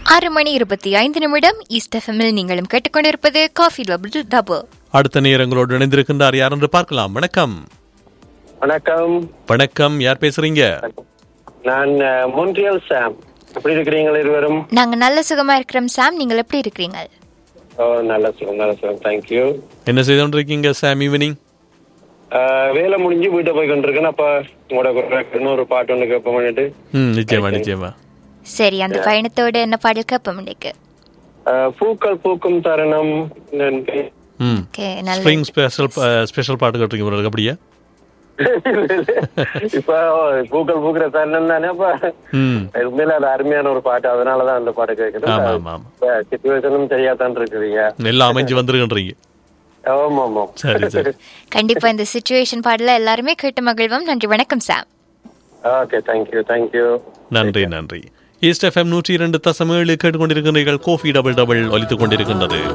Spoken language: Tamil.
ஆறு மணி இருபத்தி ஐந்து நிமிடம் ஈஸ்ட் எஃப்எம்மில் நீங்களும் கேட்டுக்கொண்டிருப்பது காஃபி டபுள் டபுள் அடுத்த நேரங்களோடு இணைந்திருக்கின்றார் யார் என்று பார்க்கலாம் வணக்கம் வணக்கம் வணக்கம் யார் பேசுறீங்க நான் அஹ், மொன்றியல் சாம் எப்படி இருக்கிறீங்கள் இருவரும் நாங்க நல்ல சுகமா இருக்கிறோம் சாம் நீங்கள் எப்படி இருக்கிறீங்க ஓ நல்ல சுகம் நல்ல சுகம் தேங்க்யூ என்ன செய்து கொண்டிருக்கீங்க சாம் ஈவினிங் வேலை முடிஞ்சு வீட்டை போய் கொண்டிருக்கேன் அப்ப உங்களோட குரல் இன்னொரு பாட்டு ஒன்று கேட்போம்னுட்டு ம் நிச்சயமா நிச்சயமா சரி அந்த பயணத்தோட என்ன பாடல் கேட்போம் இன்னைக்கு அஹ், பூக்கள் பூக்கும் தருணம் நன்றி. ம் ஓகே நல்ல ஸ்ப்ரிங் ஸ்பெஷல் ஸ்பெஷல் பாட்டு கேட்டிருக்கீங்க உங்களுக்கு அப்படியா இப்ப பூக்கள் பூக்கிற தருணம் தானே அப்ப ம் உண்மையில அது அருமையான ஒரு பாட்டு அதனாலதான் அந்த பாட்டு ஆமா கேட்கிறேன் ஆமா ஆமா சுச்சுவேஷனும் சரியாதான் இருக்கிறீங்க எல்லாம் அமைஞ்சு வந்துருக்கன்றீங்க ஆமா ஆமா சரி சரி கண்டிப்பா இந்த சுச்சுவேஷன் பாடல எல்லாருமே கேட்டு மகிழ்வோம் நன்றி வணக்கம் சாம் ஓகே தேங்க்யூ தேங்க்யூ நன்றி நன்றி ஈஸ்ட் எஃப்எம் நூற்றி இரண்டு தசம் ஏழு கேட்டுக்கொண்டிருக்கிறீர்கள் கோஃபி டபுள் டபுள் ஒலித்துக் கொண்டிருக்கின்றது